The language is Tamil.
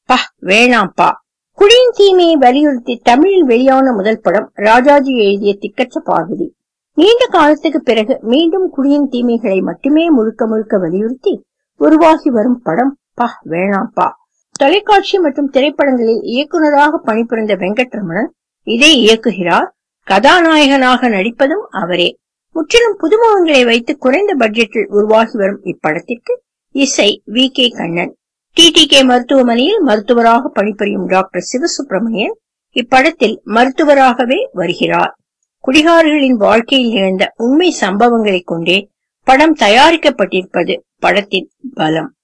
பா வேணாம்பா குடியின் தீமையை வலியுறுத்தி தமிழில் வெளியான முதல் படம் ராஜாஜி எழுதிய திக்கற்ற பார்வதி நீண்ட காலத்துக்கு பிறகு மீண்டும் குடியின் தீமைகளை மட்டுமே முழுக்க முழுக்க வலியுறுத்தி உருவாகி வரும் படம் பா வேணாம்பா தொலைக்காட்சி மற்றும் திரைப்படங்களில் இயக்குநராக பணிபுரிந்த வெங்கட்ரமணன் இதை இயக்குகிறார் கதாநாயகனாக நடிப்பதும் அவரே முற்றிலும் புதுமுகங்களை வைத்து குறைந்த பட்ஜெட்டில் உருவாகி வரும் இப்படத்திற்கு இசை வி கே கண்ணன் டிடிகே மருத்துவமனையில் மருத்துவராக பணிபுரியும் டாக்டர் சிவசுப்பிரமணியன் இப்படத்தில் மருத்துவராகவே வருகிறார் குடிகாரர்களின் வாழ்க்கையில் நிகழ்ந்த உண்மை சம்பவங்களை கொண்டே படம் தயாரிக்கப்பட்டிருப்பது படத்தின் பலம்